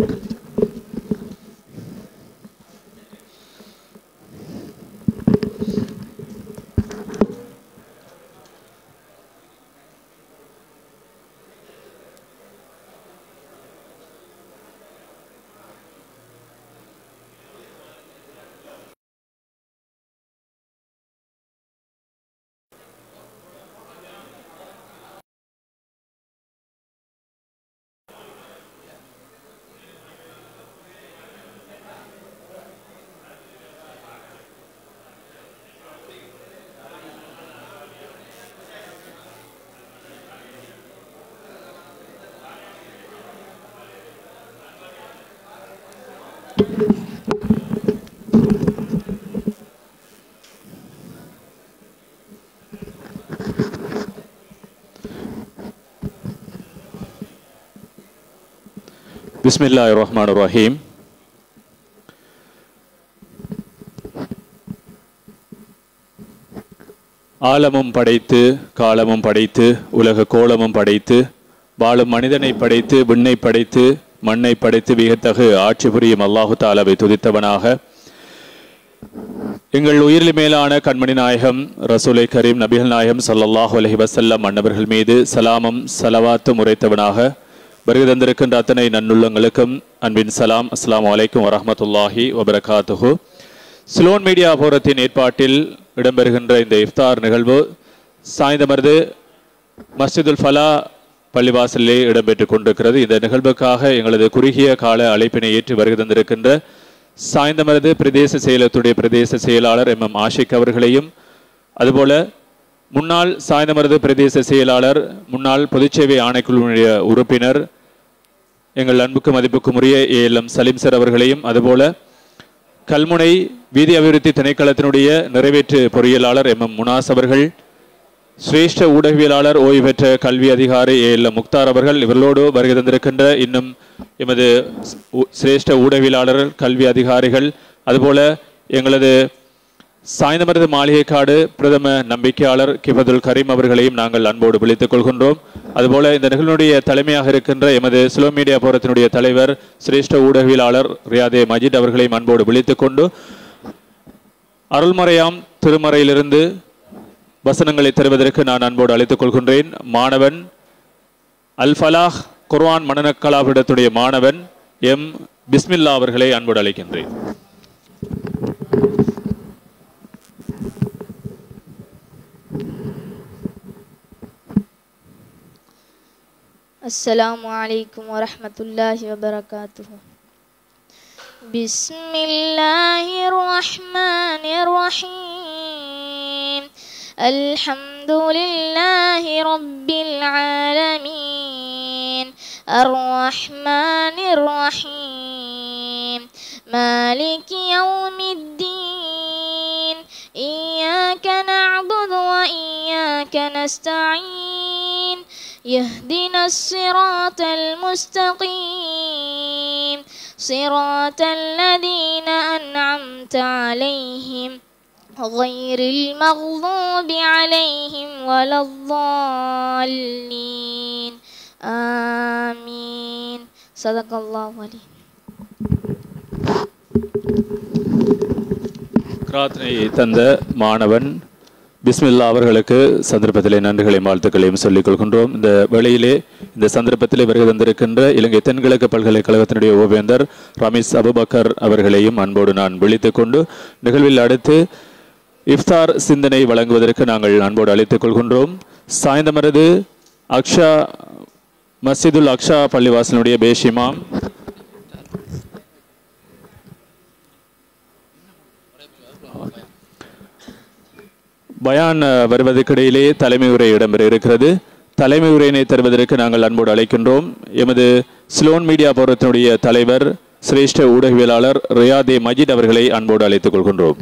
பிஸ்மில்லாஹ் ரஹ்மான் ரஹீம் ஆலமும் படைத்து காலமும் படைத்து உலக கோலமும் படைத்து வாழும் மனிதனை படைத்து விண்ணை படைத்து மண்ணை படைத்து வியத்தகு ஆட்சி புரியும் அல்லாஹு தாலாவை துதித்தவனாக எங்கள் உயிரில் மேலான கண்மணி நாயகம் ரசூலை கரீம் நபிகள் நாயகம் ஸல்லல்லாஹு அலைஹி வஸல்லம் அன்னவர்கள் மீது சலாமும் சலவாத்தும் உரைத்தவனாக வருகை தந்திருக்கின்ற அத்தனை நன்னுள்ளங்களுக்கும் அன்பின் சலாம் அஸ்ஸலாமு அலைக்கும் வரஹ்மத்துல்லாஹி வபரகாத்துஹு சிலோன் மீடியா போரத்தின் ஏற்பாட்டில் இடம்பெறுகின்ற இந்த இஃப்தார் நிகழ்வு சாய்ந்தமர்து மஸ்ஜிதுல் ஃபலா பள்ளிவாசலிலே இடம்பெற்றுக் கொண்டிருக்கிறது இந்த நிகழ்வுக்காக எங்களது குறுகிய கால அழைப்பினை ஏற்று வருகை தந்திருக்கின்ற சாய்ந்தமரது பிரதேச செயலகத்துடைய பிரதேச செயலாளர் எம் எம் ஆஷிக் அவர்களையும் அதுபோல முன்னாள் சாய்ந்தமரது பிரதேச செயலாளர் முன்னாள் பொதுச்சேவை ஆணைக்குழுவினுடைய உறுப்பினர் எங்கள் அன்புக்கு மதிப்புக்கும் உரிய ஏஎல்எம் சலீம் சார் அவர்களையும் அதுபோல கல்முனை வீதி அபிவிருத்தி திணைக்களத்தினுடைய நிறைவேற்று பொறியியலாளர் எம் எம் முனாஸ் அவர்கள் சிரேஷ்ட ஊடகவியலாளர் ஓய்வு பெற்ற கல்வி அதிகாரி ஏ எல் முக்தார் அவர்கள் இவர்களோடு வருகை தந்திருக்கின்ற இன்னும் எமது உ- சிரேஷ்ட ஊடகவியலாளர் கல்வி அதிகாரிகள் அதுபோல எங்களது சாய்ந்தமரது மாளிகைக்காடு பிரதம நம்பிக்கையாளர் கிபதுல் கரீம் அவர்களையும் நாங்கள் அன்போடு விழித்துக் கொள்கின்றோம் அதுபோல இந்த நிகழ்வுடைய தலைமையாக இருக்கின்ற எமது ஸ்லோ மீடியா போரத்தினுடைய தலைவர் சிரேஷ்ட ஊடகவியலாளர் ரியாதே மஜித் அவர்களையும் அன்போடு விழித்துக் கொண்டு அருள்மறையாம் திருமறையிலிருந்து வசனங்களை தருவதற்கு நான் அன்போடு அழைத்துக் கொள்கின்றேன் மாணவன் அல் ஃபலாஹ் குர்ஆன் மனநக்கலாவிடத்துடைய மாணவன் எம் பிஸ்மில்லா அவர்களை அன்போடு அழைக்கின்றேன் السلام عليكم ورحمة الله وبركاته بسم الله الرحمن الرحيم الحمد لله رب العالمين الرحمن الرحيم مالك يوم الدين إياك نعبد وإياك نستعين يهدنا الصراط المستقيم صراط الذين أنعمت عليهم غير المغضوب عليهم ولا الضالين آمين صدق الله عليه பிரார்த்தனையை தந்த மாணவன் பிஸ்மில்லா அவர்களுக்கு சந்தர்ப்பத்திலே நன்றிகளையும் வாழ்த்துக்களையும் சொல்லிக் கொள்கின்றோம் இந்த வேளையிலே இந்த சந்தர்ப்பத்திலே வருகை தந்திருக்கின்ற இலங்கை தென்கிழக்கு பல்கலைக்கழகத்தினுடைய ஓவேந்தர் ரமீஸ் அபுபக்கர் அவர்களையும் அன்போடு நான் விழித்துக் கொண்டு நிகழ்வில் அடுத்து இஃப்தார் சிந்தனை வழங்குவதற்கு நாங்கள் அன்போடு அழைத்துக் கொள்கின்றோம் சாய்ந்தமரது அக்ஷா மஸ்ஜிதுல் அக்ஷா பள்ளிவாசலுடைய பேஷிமாம் பயான் அஹ், வருவதற்கிடையிலே தலைமை உரை இடம்பெற இருக்கிறது தலைமை உரையினை தருவதற்கு நாங்கள் அன்போடு அழைக்கின்றோம் எமது ஸ்லோன் மீடியா போரத்தினுடைய தலைவர் சிரேஷ்ட ஊடகவியலாளர் ரியாதே மஜித் அவர்களை அன்போடு அழைத்துக் கொள்கின்றோம்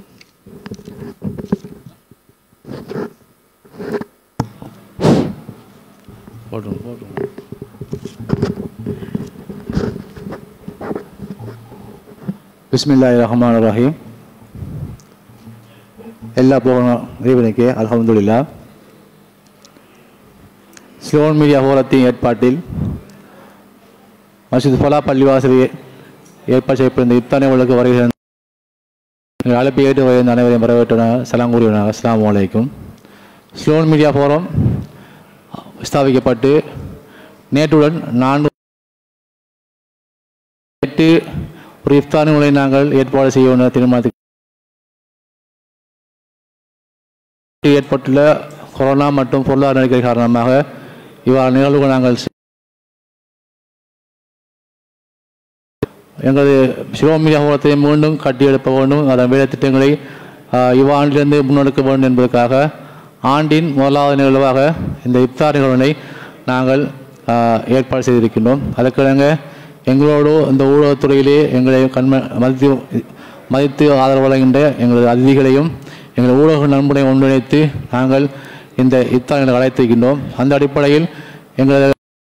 போட்டும் போட்டும் பிஸ்மில்லாஹி ரஹ்மான் ரஹீம் எல்லா புகழும் இறைவனுக்கே அல்ஹம்துலில்லா ஸ்லோன் மீடியா ஹோரத்தின் ஏற்பாட்டில் மஸ்ஜித் ஃபலா பள்ளிவாசலில் ஏற்பாடு செய்யப்பட்ட இத்தானி உங்களுக்கு வருகிற எங்கள் அழைப்பை ஏற்று வருகிற அனைவரையும் வரவேற்றனர் சலாம் கூறினார் அஸ்லாம் வலைக்கும் ஸ்லோன் மீடியா ஃபோரம் ஸ்தாபிக்கப்பட்டு நேற்றுடன் நான்கு எட்டு ஒரு இஃப்தானுகளை நாங்கள் ஏற்பாடு செய்ய வேண்டிய தீர்மானத்துக்கு ஏற்பட்டுள்ள கொரோனா மற்றும் பொருளாதார நெருக்கடி காரணமாக இவ்வாறு நிகழ்வுகள் நாங்கள் செ- எங்களது சிவமீடியா மூலத்தை மீண்டும் கட்டியெழுப்ப வேண்டும் அதன் வேலை திட்டங்களை ஆஹ், இவ்வாண்டிலிருந்து முன்னெடுக்க வேண்டும் என்பதற்காக ஆண்டின் முதலாவது நிகழ்வாக இந்த இப்தார் நிகழ்வினை நாங்கள் ஆஹ், ஏற்பாடு செய்திருக்கின்றோம் அதற்கிழங்க எங்களோடு இந்த ஊடகத்துறையிலே எங்களை கண்ம மதித்து மதித்து ஆதரவு வழங்குகின்ற எங்களது அதிதிகளையும் எங்கள் ஊடக நண்பனை ஒன்றிணைத்து நாங்கள் இந்த இத்தாலிகளை அழைத்திருக்கின்றோம் அந்த அடிப்படையில் எங்களது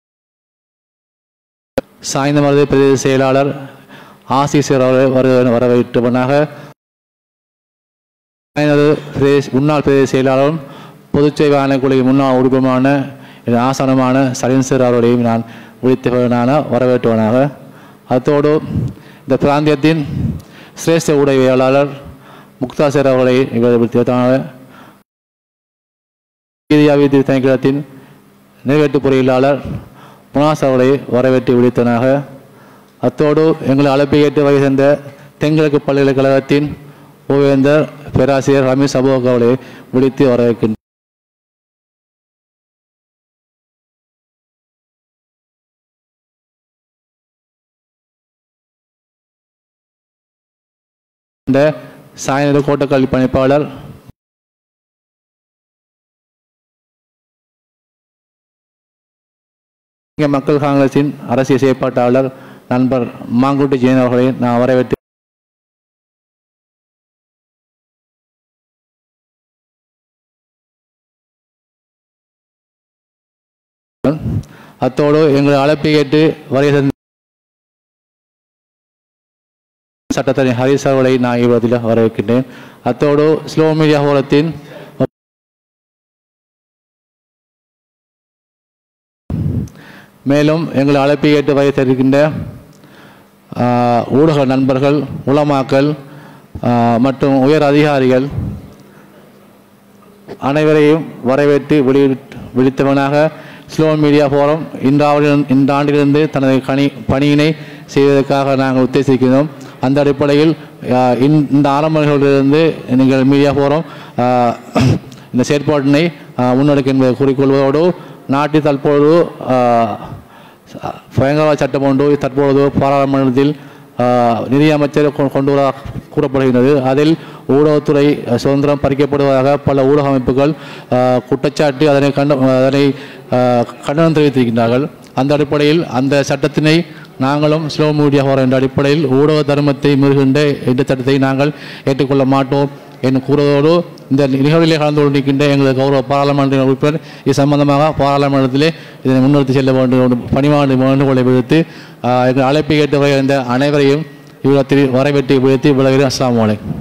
சாய்ந்தமருது பிரதேச செயலாளர் ஆசிசர் அவர்களை வர வரவேற்றவனாக சாய்ந்தமருது பிரதேச முன்னாள் பிரதேச செயலாளரும் பொதுச்சேவை ஆணைக்குழுவின் முன்னாள் உறுப்பினருமான என் ஆசானமான சலீன்சர் அவர்களையும் நான் விழித்தவனான வரவேற்றவனாக அத்தோடு இந்த பிராந்தியத்தின் சிரேஷ்ட உடைவியலாளர் முக்தாசர் அவர்களை விழித்தவனாக இந்தியாவிய திணைக்களத்தின் நிறைவேற்று பொறியியலாளர் முனாஸ் அவர்களை வரவேற்று விழித்தனாக அத்தோடு எங்களை அழைப்பை ஏற்று வகை சேர்ந்த தென்கிழக்கு பல்கலைக்கழகத்தின் ஓவேந்தர் பேராசிரியர் ரமேஷ் அபோக் அவர்களை விழித்து வரவேற்கின்றனர் இந்த சாயந்தர கோட்டக்கல்வி பணிப்பாளர் இங்கே மக்கள் காங்கிரசின் அரசியல் செயற்பாட்டாளர் நண்பர் மாங்குட்டி ஜெயன் அவர்களை நான் வரவேற்று அத்தோடு எங்களை அழைப்பை கேட்டு வருகை தந்த சட்டத்தனி ஹரிஸ் அவர்களை நான் இவ்வளத்தில் வரவேற்கின்றேன் அத்தோடு ஸ்லோ மீடியா ஹோரத்தின் மேலும் எங்கள் அழைப்பை ஏற்று வைத்திருக்கின்ற ஆஹ், ஊடக நண்பர்கள் உலமாக்கள் ஆஹ், மற்றும் உயர் அதிகாரிகள் அனைவரையும் வரவேற்று விழி விழித்தவனாக ஸ்லோ மீடியா ஃபோரம் இன்றாவது இந்த ஆண்டிலிருந்து தனது கணி பணியினை செய்வதற்காக நாங்கள் உத்தேசிக்கிறோம் அந்த அடிப்படையில் ஆஹ், இந்த- இந்த ஆரம்பங்களிலிருந்து நீங்கள் மீடியா ஃபோரம் ஆஹ், இந்த செயற்பாட்டினை ஆஹ், முன்னெடுக்க என்பதை கூறிக்கொள்வதோடு நாட்டில் தற்போது ஆஹ், பயங்கரவாத சட்டம் ஒன்று தற்பொழுது பாராளுமன்றத்தில் ஆஹ், நிதியமைச்சர் கொ- கொண்டு வர கூறப்படுகின்றது அதில் ஊடகத்துறை அஹ், சுதந்திரம் பறிக்கப்படுவதாக பல ஊடக அமைப்புகள் ஆஹ், குற்றச்சாட்டு அதனை கண்ட அதனை ஆஹ், கண்டனம் தெரிவித்திருக்கின்றார்கள் அந்த அடிப்படையில் அந்த சட்டத்தினை நாங்களும் ஸ்லோ மீடியா ஃபோரம் என்ற அடிப்படையில் ஊடக தர்மத்தை மீறுகின்ற இந்த சட்டத்தை நாங்கள் ஏற்றுக்கொள்ள மாட்டோம் என்று கூறுவதோடு இந்த நிகழ்விலே கலந்து கொண்டிருக்கின்ற எங்களது கௌரவ பாராளுமன்ற உறுப்பினர் இது சம்பந்தமாக பாராளுமன்றத்திலே இதனை முன்னெடுத்து செல்ல வேண்டும் என்று பணிவான வேண்டுகோளை விடுத்து ஆஹ், எங்கள் அழைப்பை கேட்டு வருகின்ற அனைவரையும் இவ்விடத்தில் வரவேற்று விடுத்து விலகிறேன் அஸ்ஸலாமு அலைக்கும்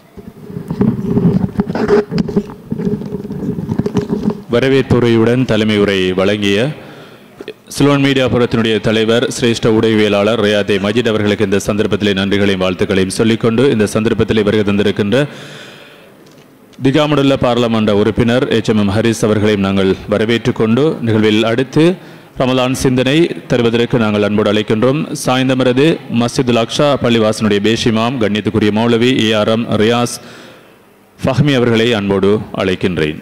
வரவேற்புரையுடன் தலைமை உரை வழங்கிய சிலோன் மீடியா புரத்தினுடைய தலைவர் சிரேஷ்ட உடைவியலாளர் ரியாதே மஜித் அவர்களுக்கு இந்த சந்தர்ப்பத்திலே நன்றிகளையும் வாழ்த்துக்களையும் சொல்லிக்கொண்டு இந்த சந்தர்ப்பத்திலே வருகை தந்திருக்கின்ற திகாமடுள்ள பாராளுமன்ற உறுப்பினர் எச் எம் எம் ஹரிஸ் அவர்களையும் நாங்கள் வரவேற்றுக் கொண்டு நிகழ்வில் அடுத்து ரமலான் சிந்தனை தருவதற்கு நாங்கள் அன்போடு அழைக்கின்றோம் சாய்ந்தமரது மஸ்ஜிதுல் அக்ஷா பள்ளிவாசனுடைய பேஷிமாம் கண்ணியத்துக்குரிய மௌலவி ஏஆர்எம் ரியாஸ் ஃபஹ்மி அவர்களை அன்போடு அழைக்கின்றேன்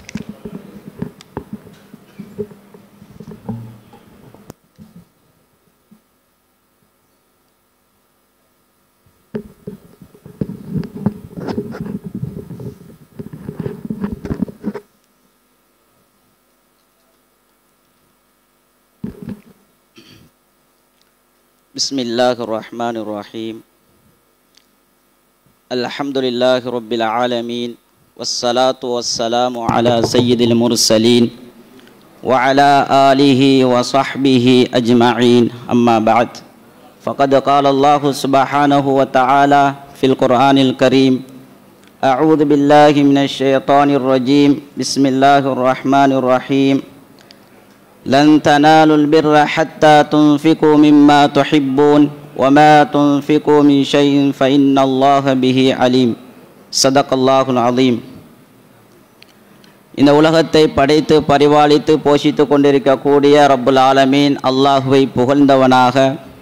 بسم الله الرحمن الرحيم الحمد لله رب العالمين والصلاة والسلام على سيد المرسلين وعلى آله وصحبه أجمعين أما بعد فقد قال الله سبحانه وتعالى في القرآن الكريم أعوذ بالله من الشيطان الرجيم بسم الله الرحمن الرحيم لن تنالوا البر حتى تنفقوا مما تحبون وما تنفقوا من شيء فإن الله به عليم صدق الله العظيم இந்த உலகத்தை படைத்து பரிபாலித்து போஷித்து கொண்டிருக்கக்கூடிய ரப்புல் ஆலமீன் அல்லாஹுவை புகழ்ந்தவனாக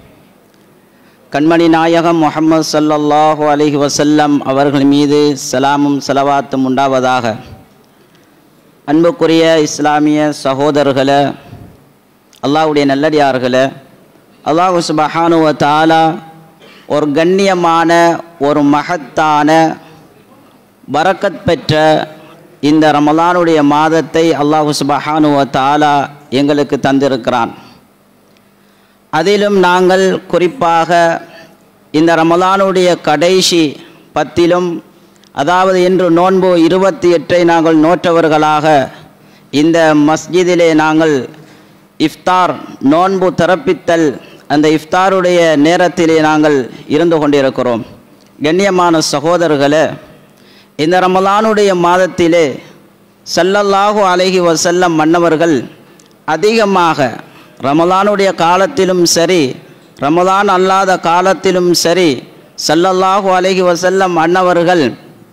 கண்மணி நாயகம் முஹம்மது ஸல்லல்லாஹு அலைஹி வஸல்லம் அவர்கள் மீது சலாமும் சலவாத்தும் உண்டாவதாக அன்புக்குரிய இஸ்லாமிய சகோதரர்களே அல்லாஹ்வுடைய நல்லடியார்களே அல்லாஹு சுபஹானுவ தாலா ஒரு கண்ணியமான ஒரு மகத்தான பரக்கத் பெற்ற இந்த ரமலானுடைய மாதத்தை அல்லாஹு சுபஹானுவ தாலா எங்களுக்கு தந்திருக்கிறான் அதிலும் நாங்கள் குறிப்பாக இந்த ரமலானுடைய கடைசி பத்திலும் அதாவது இன்று நோன்பு இருபத்தி எட்டை நாங்கள் நோற்றவர்களாக இந்த மஸ்ஜிதிலே நாங்கள் இஃப்தார் நோன்பு திறப்பித்தல் அந்த இஃப்தாருடைய நேரத்திலே நாங்கள் இருந்து கொண்டிருக்கிறோம் கண்ணியமான சகோதரர்களே இந்த ரமலானுடைய மாதத்திலே சல்லல்லாஹு அலைஹி வசல்லம் மன்னவர்கள் அதிகமாக ரமலானுடைய காலத்திலும் சரி ரமலான் அல்லாத காலத்திலும் சரி சல்லல்லாஹு அலைஹி வசல்லம் அன்னவர்கள்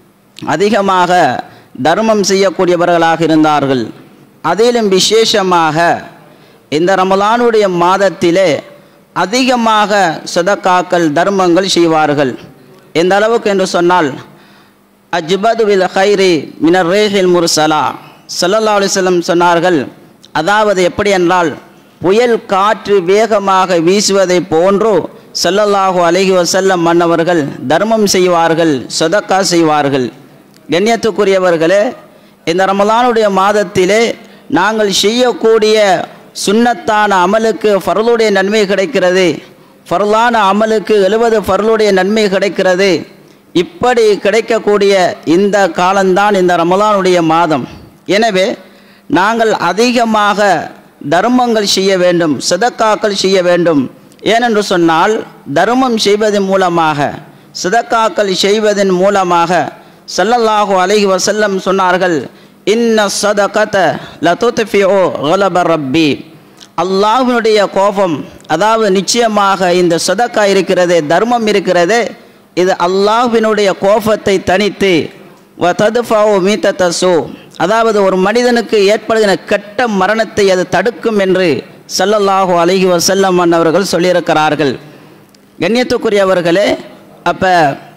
அதிகமாக தர்மம் செய்யக்கூடியவர்களாக இருந்தார்கள் அதிலும் விசேஷமாக இந்த ரமலானுடைய மாதத்திலே அதிகமாக சதக்காக்கள் தர்மங்கள் செய்வார்கள் எந்த அளவுக்கு என்று சொன்னால் அஜ்பது வில் ஹைரி மினர் ரேஹில் முர்சலா சல்லல்லா அலிஸ்லம் சொன்னார்கள் அதாவது எப்படி என்றால் புயல் காற்று வேகமாக வீசுவதை போன்று ஸல்லல்லாஹு அலைஹி வஸல்லம் மன்னவர்கள் தர்மம் செய்வார்கள் சதக்கா செய்வார்கள் கண்ணியத்துக்குரியவர்களே இந்த ரமலானுடைய மாதத்திலே நாங்கள் செய்யக்கூடிய சுன்னத்தான அமலுக்கு ஃபர்லுடைய நன்மை கிடைக்கிறது ஃபர்லான அமலுக்கு எழுபது ஃபர்லுடைய நன்மை கிடைக்கிறது இப்படி கிடைக்கக்கூடிய இந்த காலம்தான் இந்த ரமலானுடைய மாதம் எனவே நாங்கள் அதிகமாக தர்மங்கள் செய்ய வேண்டும் சதக்காக்கள் செய்ய வேண்டும் ஏனென்று சொன்னால் தர்மம் செய்வதன் மூலமாக சதக்காக்கள் செய்வதன் மூலமாக ஸல்லல்லாஹு அலைஹி வஸல்லம் சொன்னார்கள் இன்ன சதகத லதுத்ஃபிஉ கலப ரப்பி அல்லாஹ்வினுடைய கோபம் அதாவது நிச்சயமாக இந்த சதக்கா இருக்கிறதே தர்மம் இருக்கிறதே இது அல்லாஹ்வினுடைய கோபத்தை தனித்து வ ததுஃபாவு மீத்தத்தசு அதாவது ஒரு மனிதனுக்கு ஏற்படுகிற கெட்ட மரணத்தை அது தடுக்கும் என்று ஸல்லல்லாஹு அலைஹி வஸல்லம் அவர்கள் சொல்லியிருக்கிறார்கள் கண்ணியத்துக்குரியவர்களே அப்போ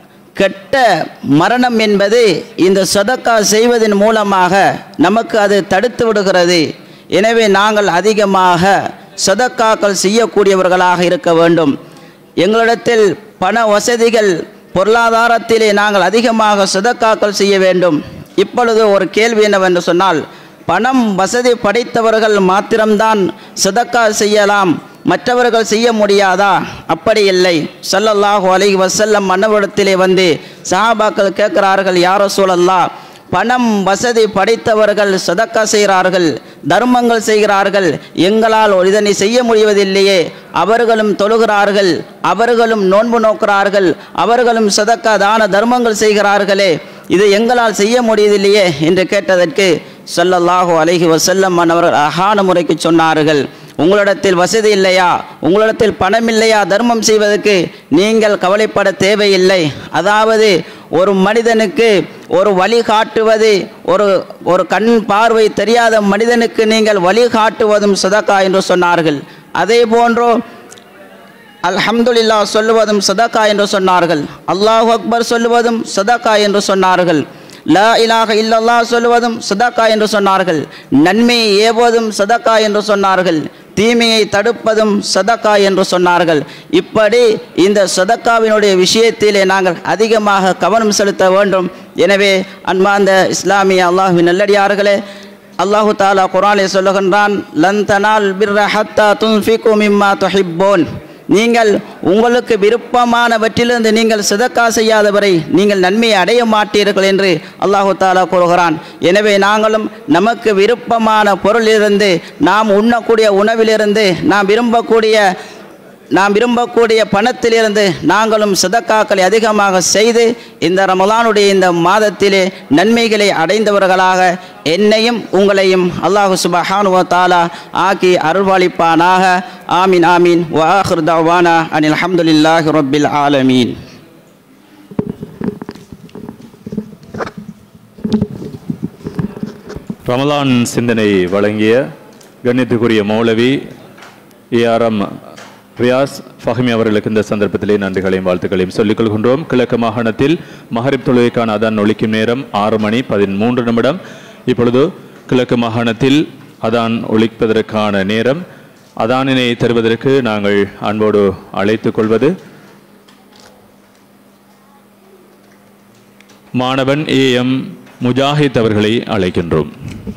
கெட்ட மரணம் என்பது இந்த சதக்கா செய்வதன் மூலமாக நமக்கு அது தடுத்து விடுகிறது எனவே நாங்கள் அதிகமாக சதக்காக்கள் செய்யக்கூடியவர்களாக இருக்க வேண்டும் எங்களிடத்தில் பண வசதிகள் பொருளாதாரத்திலே நாங்கள் அதிகமாக சதக்காக்கள் செய்ய வேண்டும் இப்பொழுது ஒரு கேள்வி என்னவென்று சொன்னால் பணம் வசதி படைத்தவர்கள் மாத்திரம்தான் சதக்கா செய்யலாம் மற்றவர்கள் செய்ய முடியாதா அப்படி இல்லை ஸல்லல்லாஹு அலைஹி வஸல்லம் மன்னவிடத்திலே வந்து சஹாபாக்கள் கேட்கிறார்கள் யாரோ சூழல்லா பணம் வசதி படைத்தவர்கள் சதக்கா செய்கிறார்கள் தர்மங்கள் செய்கிறார்கள் எங்களால் இதனை செய்ய முடிவதில்லையே அவர்களும் தொழுகிறார்கள் அவர்களும் நோன்பு நோக்கிறார்கள் அவர்களும் சதக்கா தான தர்மங்கள் செய்கிறார்களே இது எங்களால் செய்ய முடியவில்லையே என்று கேட்டதற்கு ஸல்லல்லாஹு அலைஹி வஸல்லம் அவர்கள் அழகான முறைக்கு சொன்னார்கள் உங்களிடத்தில் வசதி இல்லையா உங்களிடத்தில் பணம் இல்லையா தர்மம் செய்வதற்கு நீங்கள் கவலைப்பட தேவையில்லை அதாவது ஒரு மனிதனுக்கு ஒரு வழி காட்டுவது ஒரு ஒரு கண் பார்வை தெரியாத மனிதனுக்கு நீங்கள் வழி காட்டுவதும் சதக்கா என்று சொன்னார்கள் அதே போன்று அல்ஹம்துலில்லா சொல்லுவதும் சதக்கா என்று சொன்னார்கள் அல்லாஹ் அக்பர் சொல்லுவதும் சதக்கா என்று சொன்னார்கள் லா இலாஹ இல்லல்லா சொல்லுவதும் சதக்கா என்று சொன்னார்கள் நன்மையை ஏவுவதும் சதக்கா என்று சொன்னார்கள் தீமையை தடுப்பதும் சதக்கா என்று சொன்னார்கள் இப்படி இந்த சதக்காவினுடைய விஷயத்திலே நாங்கள் அதிகமாக கவனம் செலுத்த வேண்டும் எனவே அன்பார்ந்த இஸ்லாமிய அல்லாஹ்வின் நல்லடியார்களே அல்லாஹு தாலா குரானை சொல்லுகின்றான் லன் தனால் பிர்ர ஹத்தா துன்ஃபிகு மிம்மா துஹிப்போன் நீங்கள் உங்களுக்கு விருப்பமானவற்றிலிருந்து நீங்கள் சிதக்கா செய்யாதவரை நீங்கள் நன்மையை அடைய மாட்டீர்கள் என்று அல்லாஹு தாலா கூறுகிறான் எனவே நாங்களும் நமக்கு விருப்பமான பொருளிலிருந்து நாம் உண்ணக்கூடிய உணவிலிருந்து நாம் விரும்பக்கூடிய நாம் விரும்பக்கூடிய பணத்திலிருந்து நாங்களும் சதக்காக்களை அதிகமாக செய்து இந்த ரமலானுடைய இந்த மாதத்திலே நன்மைகளை அடைந்தவர்களாக என்னையும் உங்களையும் அல்லாஹு சுபஹானுவ தாலா ஆக்கி அருள்வாளிப்பானாக ஆமீன் ஆமீன் வாஹிர் தவானா அனில் அல்ஹம்துலில்லாஹி ரப்பில் ஆலமீன் ரமலான் சிந்தனை வழங்கிய கண்ணியத்துக்குரிய மௌலவி ஏஆர்எம் ரியாஸ் ஃபஹமி அவர்களுக்கு இந்த சந்தர்ப்பத்திலே நன்றிகளையும் வாழ்த்துக்களையும் சொல்லிக் கொள்கின்றோம் கிழக்கு மாகாணத்தில் மஹரிப் தொழுகைக்கான அதான் ஒழிக்கும் நேரம் ஆறு மணி பதிமூன்று நிமிடம் இப்பொழுது கிழக்கு மாகாணத்தில் அதான் ஒழிப்பதற்கான நேரம் அதானினை தருவதற்கு நாங்கள் அன்போடு அழைத்துக் கொள்வது மாணவன் ஏ எம் முஜாஹித் அவர்களை அழைக்கின்றோம்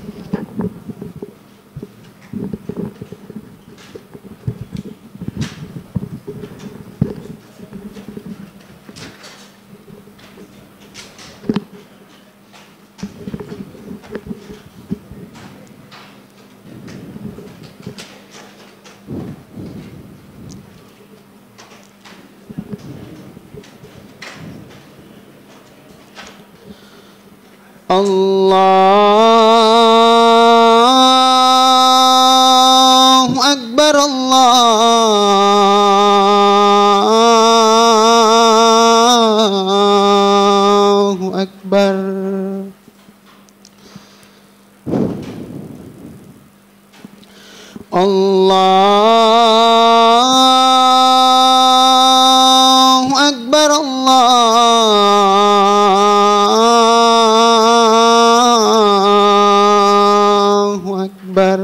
الله أكبر الله أكبر الله أكبر الله أكبر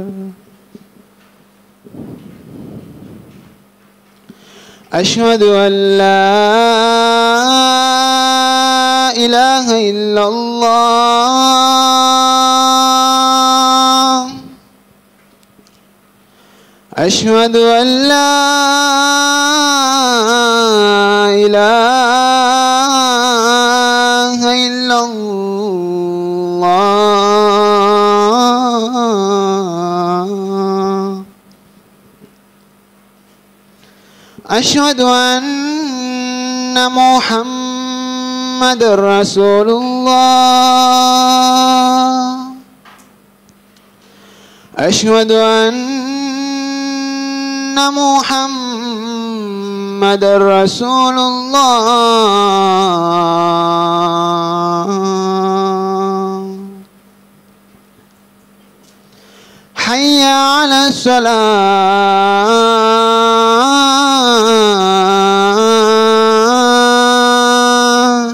أشهد أن لا إله إلا الله أشهد أن لا إله إلا الله أشهد أن محمد رسول الله أشهد أن محمد رسول الله حي على الصلاة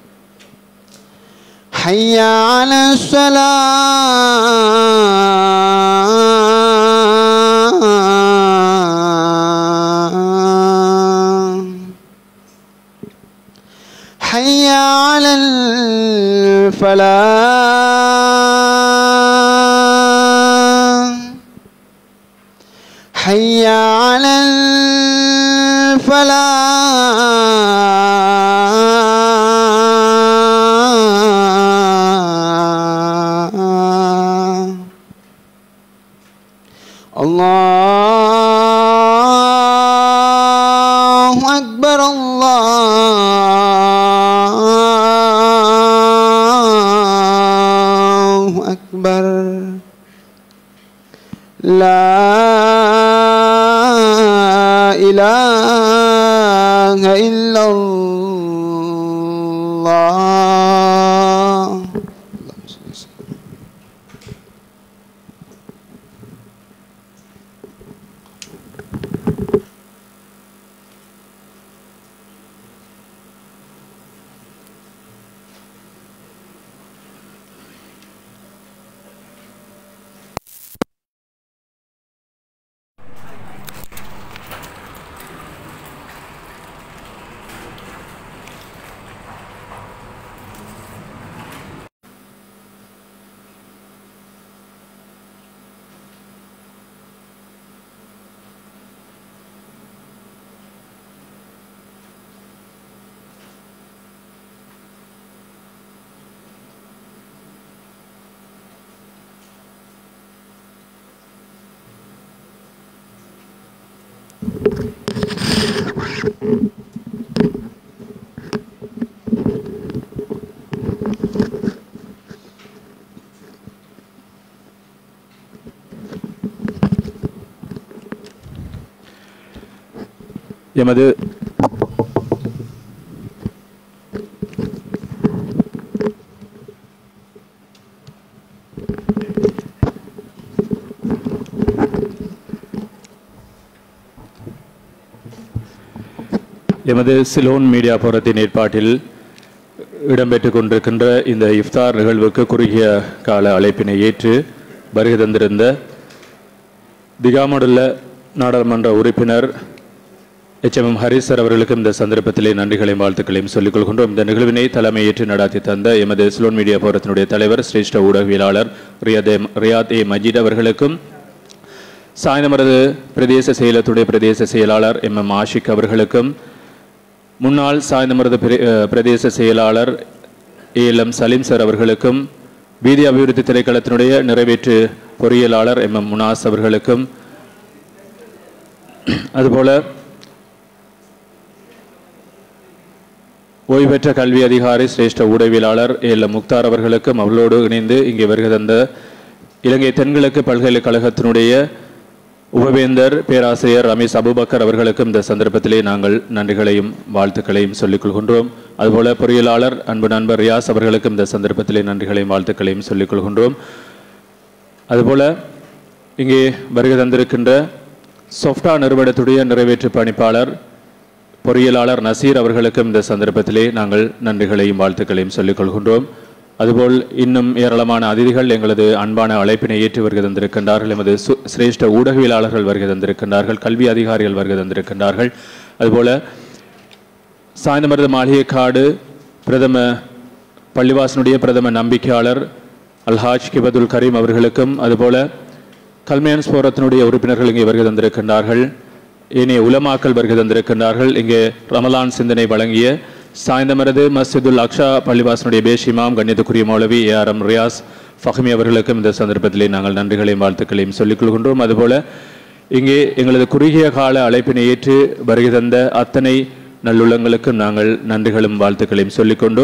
حي على الصلاة حي على الفلاح حي على الفلاح الله أكبر الله أكبر لا إله إلا الله எமது எமது சிலோன் மீடியா போரத்தின் ஏற்பாட்டில் இடம்பெற்றுக் கொண்டிருக்கின்ற இந்த இஃப்தார் நிகழ்வுக்கு குறுகிய கால அழைப்பினை ஏற்று வருகை தந்திருந்த திகாமடுள்ள நாடாளுமன்ற உறுப்பினர் எச்எம்எம் ஹரிசர் அவர்களுக்கும் இந்த சந்தர்ப்பத்திலே நன்றிகளையும் வாழ்த்துக்களையும் சொல்லிக் கொள்கின்றோம் இந்த நிகழ்வினை தலைமையேற்று நடாத்தி தந்த எமது சிலோன் மீடியா போரத்தினுடைய தலைவர் சிரேஷ்ட ஊடகவியலாளர் ரியாத் எம் ரியாத் ஏ மஜீத் அவர்களுக்கும் சாய்ந்தமரது பிரதேச செயலத்துடைய பிரதேச செயலாளர் எம் எம் ஆஷிக் அவர்களுக்கும் முன்னாள் சாய்ந்தமரது பிர- அஹ் பிரதேச செயலாளர் ஏஎல்எம் சலீம் சார் அவர்களுக்கும் வீதி அபிவிருத்தி திணைக்களத்தினுடைய நிறைவேற்று பொறியியலாளர் எம் எம் முனாஸ் அவர்களுக்கும் அதுபோல ஓய்வு பெற்ற கல்வி அதிகாரி சிரேஷ்ட ஊடகவியலாளர் ஏஎல்எம் முக்தார் அவர்களுக்கும் அவர்களோடு இணைந்து இங்கே வருகை தந்த இலங்கை தென்கிழக்கு பல்கலைக்கழகத்தினுடைய உபவேந்தர் பேராசிரியர் ரமேஷ் அபுபக்கர் அவர்களுக்கும் இந்த சந்தர்ப்பத்திலே நாங்கள் நன்றிகளையும் வாழ்த்துக்களையும் சொல்லிக் கொள்கின்றோம் அதுபோல பொறியியலாளர் அன்பு நண்பர் ரியாஸ் அவர்களுக்கும் இந்த சந்தர்ப்பத்திலே நன்றிகளையும் வாழ்த்துக்களையும் சொல்லிக் கொள்கின்றோம் அதுபோல இங்கே வருகை தந்திருக்கின்ற சொஃப்டா நிறுவனத்துடைய நிறைவேற்று பணிப்பாளர் பொறியியலாளர் நசீர் அவர்களுக்கும் இந்த சந்தர்ப்பத்திலே நாங்கள் நன்றிகளையும் வாழ்த்துக்களையும் சொல்லிக் கொள்கின்றோம் அதுபோல் இன்னும் ஏராளமான அதிதிகள் எங்களது அன்பான அழைப்பினை ஏற்று வருகை தந்திருக்கின்றார்கள் எமது சு- சிரேஷ்ட ஊடகவியலாளர்கள் வருகை தந்திருக்கின்றார்கள் கல்வி அதிகாரிகள் வருகை தந்திருக்கின்றார்கள் அதுபோல சாய்ந்தமருது மாளிகைக்காடு பிரதம பள்ளிவாசனுடைய பிரதம நம்பிக்கையாளர் அல்ஹாஜ் கிபதுல் கரீம் அவர்களுக்கும் அதுபோல கல்மேன்ஸ் போரத்தினுடைய உறுப்பினர்கள் இங்கே வருகை தந்திருக்கின்றார்கள் ஏனைய உலமாக்கள் வருகை தந்திருக்கின்றார்கள் இங்கே ரமலான் சிந்தனை வழங்கிய சாய்ந்தமரது மஸ்ஜிதுல் அக்ஷா பள்ளிவாசனுடைய பேஷ் இமாம் கண்ணியத்துக்குரிய மௌலவி A R M Riyas Fahmi அவர்களுக்கும் இந்த சந்தர்ப்பத்திலே நாங்கள் நன்றிகளையும் வாழ்த்துக்களையும் சொல்லிக் கொள்கின்றோம் அதுபோல இங்கே எங்களது குறுகிய கால அழைப்பினை ஏற்று வருகை தந்த அத்தனை நல்லுள்ளங்களுக்கும் நாங்கள் நன்றிகளும் வாழ்த்துக்களையும் சொல்லிக்கொண்டு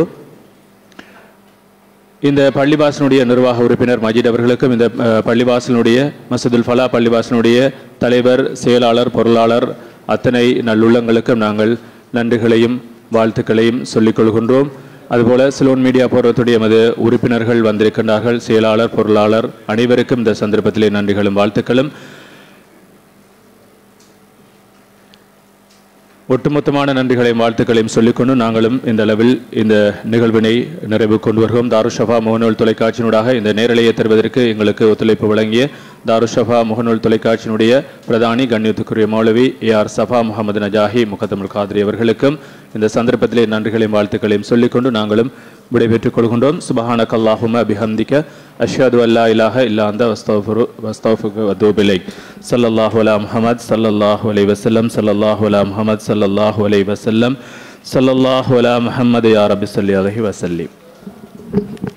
இந்த பள்ளிவாசனுடைய நிர்வாக உறுப்பினர் மஜித் அவர்களுக்கும் இந்த அஹ், பள்ளிவாசலுடைய மசதுல் ஃபலா பள்ளிவாசனுடைய தலைவர் செயலாளர் பொருளாளர் அத்தனை நல்லுள்ளங்களுக்கும் நாங்கள் நன்றிகளையும் வாழ்த்துக்களையும் சொல்லிக் கொள்கின்றோம் அதுபோல சிலோன் மீடியா போர்வத்துடைய எமது உறுப்பினர்கள் வந்திருக்கின்றார்கள் செயலாளர் பொருளாளர் அனைவருக்கும் இந்த சந்தர்ப்பத்திலே நன்றிகளும் வாழ்த்துக்களும் ஒட்டுமொத்தமான நன்றிகளையும் வாழ்த்துக்களையும் சொல்லிக்கொண்டு நாங்களும் இந்த அளவில் இந்த நிகழ்வினை நிறைவு கொண்டு வருகிறோம் தாருஷஃபா முகநூல் தொலைக்காட்சியினூடாக இந்த நேரலையை தருவதற்கு எங்களுக்கு ஒத்துழைப்பு வழங்கிய தாருஷஃபா முகநூல் தொலைக்காட்சியினுடைய பிரதானி கண்ணியத்துக்குரிய மௌலவி ஏ ஆர் சஃபா முகமது நஜாஹி முகத்தமுல் காதிரி அவர்களுக்கும் இந்த சந்தர்ப்பத்திலே நன்றிகளையும் வாழ்த்துக்களையும் சொல்லிக்கொண்டு நாங்களும் விடைபெற்றுக் கொள்கின்றோம் சுபஹானக் அல்லாஹும பிஹம்திக அஷ்ஹது அல்லா இலாஹ இல்லா அந்த வஸ்தஃபுரு வஸ்தஃபுக்கு வதூபிலை ஸல்லல்லாஹு அலா முஹம்மத் ஸல்லல்லாஹு அலைஹி வஸல்லம் ஸல்லல்லாஹு அலா முஹம்மத் ஸல்லல்லாஹு அலைஹி வஸல்லம் ஸல்லல்லாஹு அலா முஹம்மது யா ரப்பி ஸல்லி அலைஹி வஸல்லிம்